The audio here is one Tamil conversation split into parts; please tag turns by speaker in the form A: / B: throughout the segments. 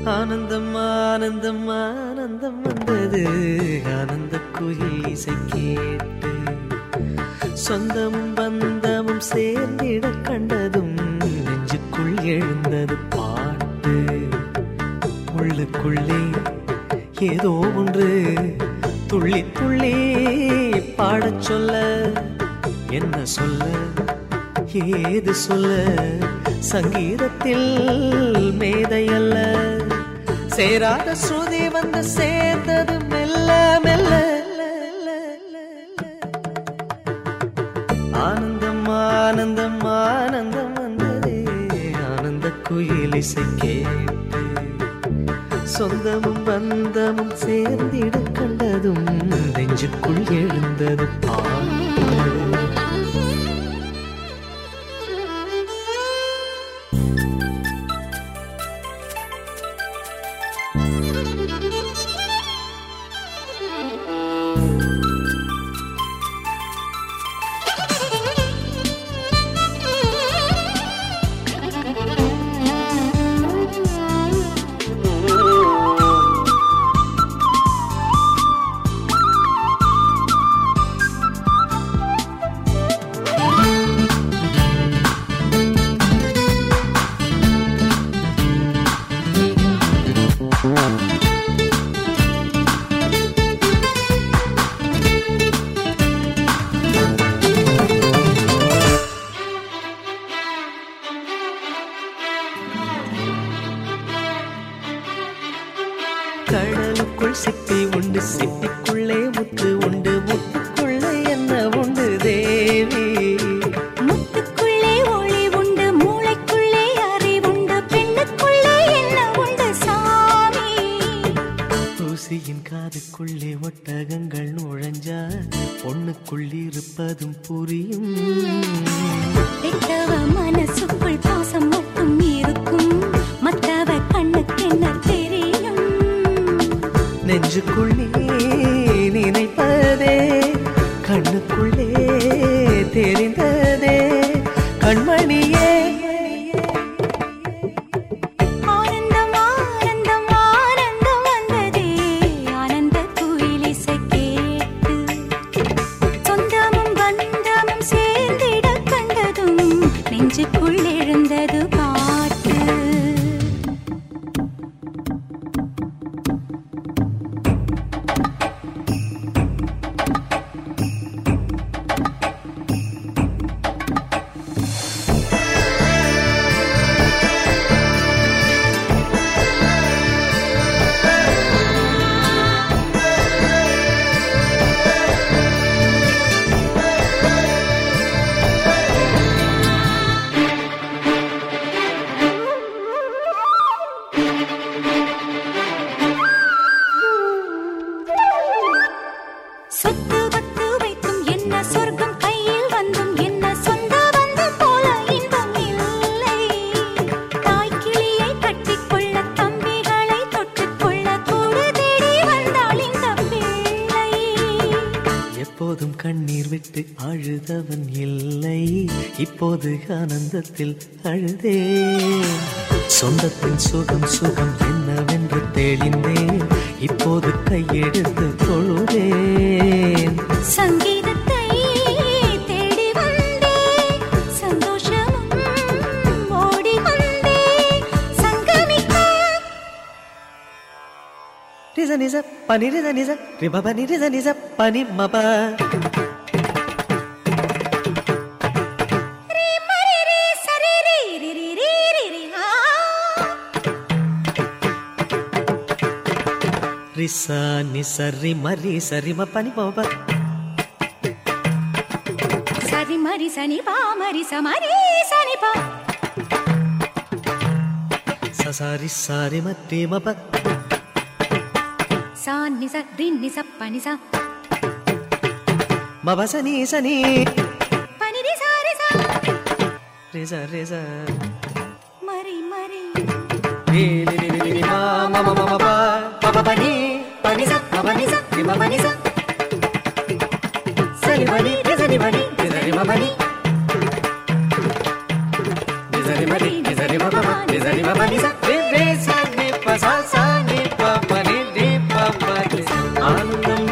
A: ஆனந்தம் ஆனந்தம் ஆனந்தம் வந்தது ஆனந்த குயில் இசை கேட்டு சொந்தமும் பந்தமும் சேர்ந்திட கண்டதும் நெஞ்சுக்குள் எழுந்தது பாட்டு உள்ளுக்குள்ளே ஏதோ ஒன்று துள்ளி துள்ளி பாடச் சொல்ல என்ன சொல்ல ஏது சொல்ல சங்கீதத்தில் மேதையல்ல சேராத ஸ்ருதி வந்து சேர்ந்தது மெல்ல மெல்ல ஆனந்தம் ஆனந்தம் ஆனந்தம் வந்ததே ஆனந்த குயில் இசை கேட்டு சொந்தமும் பந்தமும் சேர்ந்திட கண்டதும் நெஞ்சுக்குள் எழுந்தது பாட்டு கடலுக்குள் சிப்பி உண்டு சிப்பிக்குள்ளே முத்து உண்டு முத்துக்குள்ளே என்ன உண்டு தேவி
B: முத்துக்குள்ளே ஒளி உண்டு மூளைக்குள்ளே அறிவுண்டு பெண்ணுக்குள்ளே என்ன உண்டு சாமி
A: தூசியின் காதுக்குள்ளே ஒட்டகங்கள் நுழைஞ்சா பொண்ணுக்குள் இருப்பதும் புரியும்
B: பெத்தவ மனசுக்குள் பாசம் மட்டும் இருக்கும் மத்தவ கண்ணுக்கு என்ன தெரியும்
A: நெஞ்சுக்குள்ளே நினைப்பதே கண்ணுக்குள்ளே தெரிந்ததே கண்மணியே
B: ஆனந்தம் ஆனந்தம் ஆனந்தம் வந்ததே ஆனந்த குயிலிசை கேட்டு சொந்தமும் பந்தமும் சேர்ந்திட கண்டதும் நெஞ்சுக்குள் எழுந்தது பாட்டு சொத்து பத்து வைத்தும் என்ன சொர்க்கம் கையில் வந்தும் என்ன சொந்த பந்தம் போல இன்பம் இல்லை தாய் கிளியை கட்டிக்கொள்ள தம்பிகளை தொட்டுக்கொள்ள கூடு தேடி வந்தாள் இந்த பிள்ளை
A: எப்போதும் கண்ணீர் விட்டு அழுதவன் இல்லை இப்போது ஆனந்தத்தில் அழுதே சொந்தத்தின் சுகம் சுகம் என்னவென்று தெளிந்தேன் இப்போது கையெடுத்து தொழுதேன்
B: சங்கீதத்தை தேடி வந்தே சந்தோஷமும் ஓடி வந்தே சங்கமிக்க
A: நிஜ நிஜ பனி நிஜ நிஜ ரிப பனி நிஜ நிஜ பனி மப
B: ரீ மரி ரீ சரி ரீ ரி ரி ரி ரி ரி ஆ.
A: ரிசா நிசரி மரி சரி ம பனி மப
B: சரி மரி சனி பா மரி சமரி சனி பா
A: சசாரி சாரி மத்தி மப
B: சா நி ச ரி நி ச ப நி ச
A: மப சனி சனி
B: பனி ரி சா ரி சா
A: ரிச ரிச
B: மரி மரி
A: ரி ரி ரி ரி ரி மா ம ம ம ம ப ப ப பனி பனி ச ம பனி ச ரி ம பனி ச சனி பனி ரி சனி பனி ரி ச ரி ம பனி ரி ச ரி ம ரி ரி ச ரி ம ப ப ரி ச ரி ம பனி ச ரி ரி ச ரி ப ச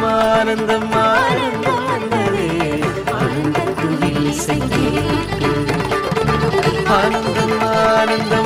A: ஆனந்தம் ஆனந்தம் வந்ததே
B: ஆனந்தத்தில் இசை கேட்டு
A: ஆனந்தம் ஆனந்தம்